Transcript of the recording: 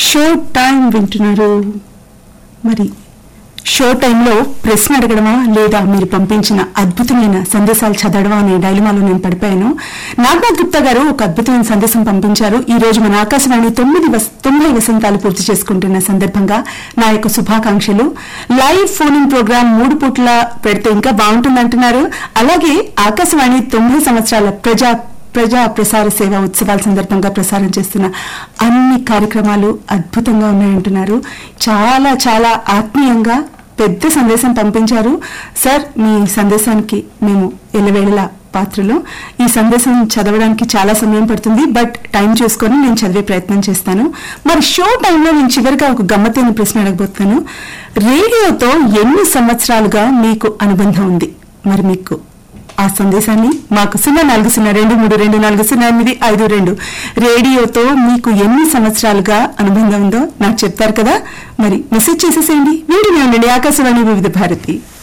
show time వింటున్నారు మరి show టైంలో ప్రశ్న అడగడమా లేదా మీరు పంపించిన అద్భుతమైన సందేశాలు చదవడమా అనే డైలమాలో నేను పడిపోయాను నాగనాథ్ గుప్తా గారు ఒక అద్భుతమైన సందేశం పంపించారు ఈ రోజు మన ఆకాశవాణి తొమ్మిది వస్- తొంభై వసంతాలు పూర్తి చేసుకుంటున్న సందర్భంగా నా యొక్క శుభాకాంక్షలు లైవ్ ఫోనింగ్ ప్రోగ్రామ్ మూడు పూట్ల పెడితే ఇంకా బాగుంటుందంటున్నారు అలాగే ఆకాశవాణి తొంభై సంవత్సరాల ప్రజా ప్రజా ప్రసార సేవ ఉత్సవాల సందర్భంగా ప్రసారం చేస్తున్న అన్ని కార్యక్రమాలు అద్భుతంగా ఉన్నాయంటున్నారు చాలా చాలా ఆత్మీయంగా పెద్ద సందేశం పంపించారు సార్ మీ సందేశానికి మేము ఎల్లవేళలా పాత్రలో ఈ సందేశం చదవడానికి చాలా సమయం పడుతుంది బట్ టైం చూసుకొని నేను చదివే ప్రయత్నం చేస్తాను మరి షో టైంలో నేను చివరిగా ఒక గమ్మత్తైన ప్రశ్న అడగబోతున్నాను రేడియోతో ఎన్ని సంవత్సరాలుగా మీకు అనుబంధం ఉంది మరి మీకు ఆ సందేశాన్ని మాకు సున్నా నాలుగు సున్నా రెండు మూడు రెండు నాలుగు సున్నా ఎనిమిది ఐదు రెండు రేడియోతో మీకు ఎన్ని సంవత్సరాలుగా అనుబంధం ఉందో నాకు చెప్తారు కదా మరి మెసేజ్ చేసేసేయండి వీడియో ఉండండి ఆకాశవాణి వివిధ భారతి